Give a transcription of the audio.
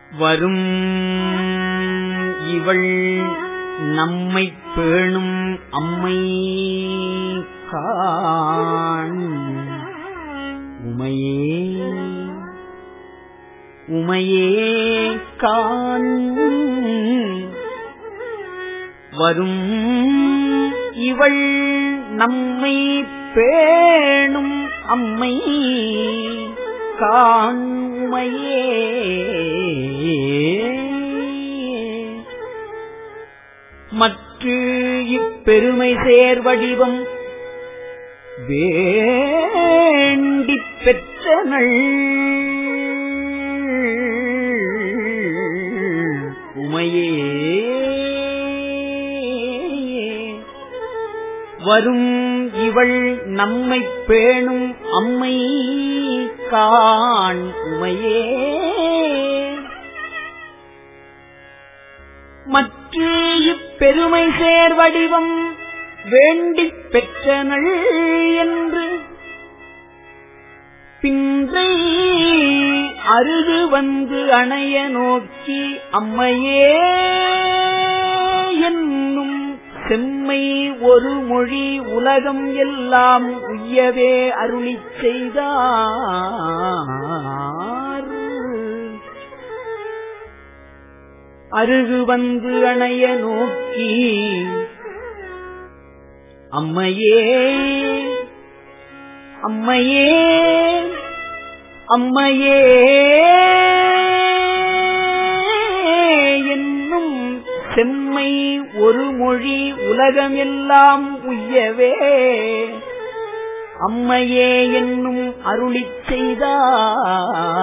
வரும் இவள் நம்மைப் பேணும் அம்மை காண் உமையே உமையே காண் வரும் இவள் நம்மை பேணும் அம்மை காண் உமையே மற்று இப்பெருமை சேர் வடிவம் வேண்டிப் பெற்றனள் உமையே வரும் இவள் நம்மைப் பேணும் அம்மை காண் உமையே மற்ற இப்பெருமை சேர் வடிவம் வேண்டிப் பெற்றனள் என்று பின்றை அருகு வந்து அணைய நோக்கி அம்மையே என்னும் செம்மை ஒரு மொழி உலகம் எல்லாம் உய்யவே அருளிச் செய்தார் அருகு வந்து அணைய நோக்கி அம்மையே அம்மையே அம்மையே என்னும் செம்மை ஒரு மொழி உலகமெல்லாம் உய்யவே அம்மையே என்னும் அருளிச் செய்தார்